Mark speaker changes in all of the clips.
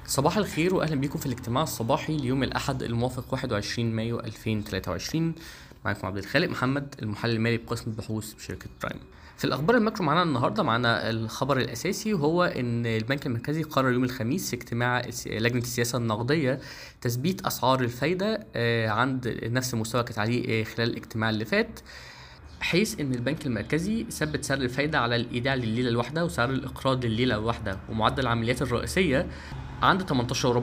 Speaker 1: صباح الخير واهلا بيكم في الاجتماع الصباحي ليوم الاحد الموافق 21 مايو 2023 معاكم عبد الخالق محمد المحلل المالي بقسم البحوث بشركه برايم في الاخبار الماكرو معانا النهارده معانا الخبر الاساسي وهو ان البنك المركزي قرر يوم الخميس في اجتماع لجنه السياسه النقديه تثبيت اسعار الفايده آه، عند نفس المستوى كانت عليه آه، خلال الاجتماع اللي فات حيث ان البنك المركزي ثبت سعر الفايده على الايداع لليله الواحدة وسعر الاقراض لليله الواحدة ومعدل العمليات الرئيسيه عند 18.4% 19.4%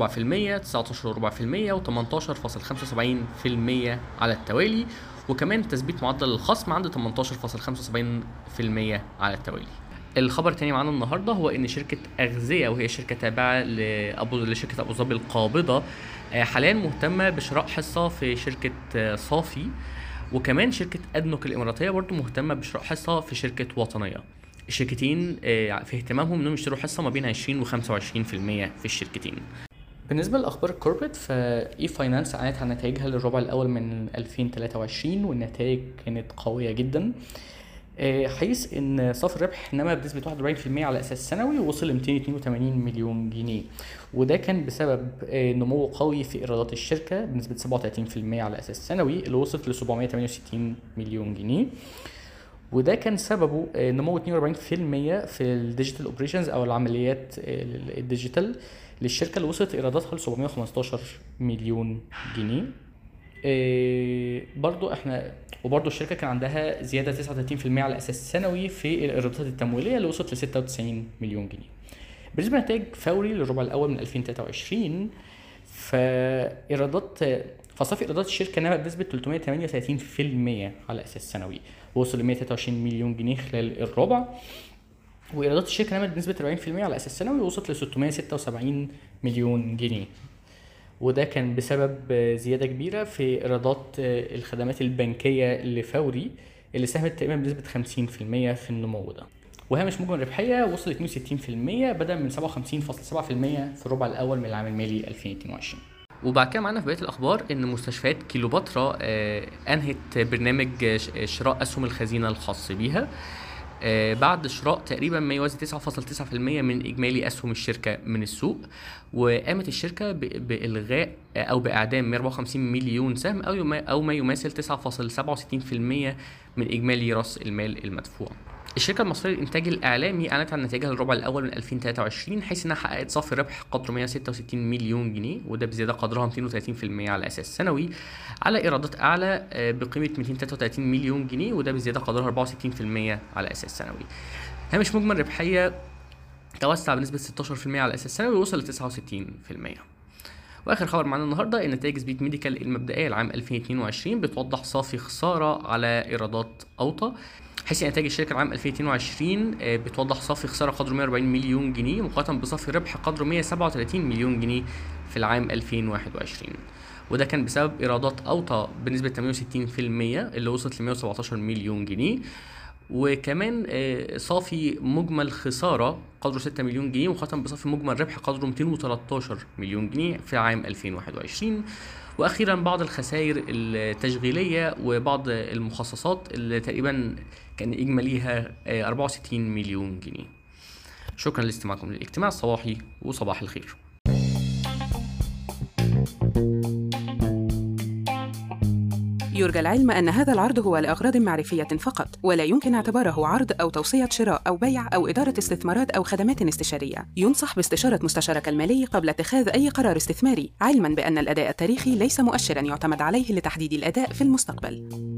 Speaker 1: و18.75% على التوالي وكمان تثبيت معدل الخصم عند 18.75% على التوالي الخبر التاني معانا النهارده هو ان شركه اغذيه وهي شركه تابعه لابو لشركه ابو ظبي القابضه آه، حاليا مهتمه بشراء حصه في شركه آه، صافي وكمان شركه ادنوك الاماراتيه برضو مهتمه بشراء حصه في شركه وطنيه الشركتين آه، في اهتمامهم انهم يشتروا حصه ما بين 20 و 25% في الشركتين بالنسبه لاخبار الكوربريت فاي فاينانس اعلنت عن نتائجها للربع الاول من 2023 والنتائج كانت قويه جدا آه، حيث ان صافي الربح نما بنسبه 41% على اساس سنوي ووصل ل 282 مليون جنيه وده كان بسبب آه، نمو قوي في ايرادات الشركه بنسبه 37% على اساس سنوي اللي وصلت ل 768 مليون جنيه وده كان سببه آه، نمو 42% في الديجيتال اوبريشنز او العمليات الديجيتال للشركه اللي وصلت ايراداتها ل 715 مليون جنيه إيه برضو احنا وبرضو الشركه كان عندها زياده 39% على اساس سنوي في الايرادات التمويليه اللي وصلت ل 96 مليون جنيه بالنسبه لنتائج فوري للربع الاول من 2023 فايرادات فصافي ايرادات الشركه نمت بنسبه 338% على اساس سنوي ووصل ل 123 مليون جنيه خلال الربع وايرادات الشركه نمت بنسبه 40% على اساس سنوي ووصلت ل 676 مليون جنيه وده كان بسبب زياده كبيره في ايرادات الخدمات البنكيه لفوري اللي ساهمت تقريبا بنسبه 50% في النمو ده وهامش مجمل الربحيه وصل 62% بدل من 57.7% في الربع الاول من العام المالي 2022 وبعد كده معانا في بقيه الاخبار ان مستشفيات كيلوباترا آه، انهت برنامج شراء اسهم الخزينه الخاص بيها آه، بعد شراء تقريبا ما يوازي 9.9% من اجمالي اسهم الشركه من السوق وقامت الشركه بالغاء او باعدام 154 مليون سهم او او ما يماثل 9.67% من اجمالي راس المال المدفوع الشركة المصرية للإنتاج الإعلامي أعلنت عن نتائجها للربع الأول من 2023 حيث إنها حققت صافي ربح قدره 166 مليون جنيه وده بزيادة قدرها 230% على أساس سنوي على إيرادات أعلى آه، بقيمة 233 مليون جنيه وده بزيادة قدرها 64% على أساس سنوي. هامش مجمل ربحية توسع بنسبة 16% على أساس سنوي ووصل ل 69%. واخر خبر معانا النهارده ان نتائج سبيد ميديكال المبدئيه لعام 2022 بتوضح صافي خساره على ايرادات اوطى حيث نتائج الشركه العام 2022 آه، بتوضح صافي خساره قدره 140 مليون جنيه مقارنه بصافي ربح قدره 137 مليون جنيه في العام 2021 وده كان بسبب ايرادات اوطى بنسبه 68% اللي وصلت ل 117 مليون جنيه وكمان آه، صافي مجمل خسارة قدره 6 مليون جنيه مقارنة بصافي مجمل ربح قدره 213 مليون جنيه في عام 2021 واخيرا بعض الخسائر التشغيليه وبعض المخصصات اللي تقريبا كان اجماليها 64 آه، مليون جنيه شكرا لاستماعكم للاجتماع الصباحي وصباح الخير
Speaker 2: يرجى العلم أن هذا العرض هو لأغراض معرفية فقط ولا يمكن اعتباره عرض أو توصية شراء أو بيع أو إدارة استثمارات أو خدمات استشارية ينصح باستشارة مستشارك المالي قبل اتخاذ أي قرار استثماري علما بأن الأداء التاريخي ليس مؤشرا يعتمد عليه لتحديد الأداء في المستقبل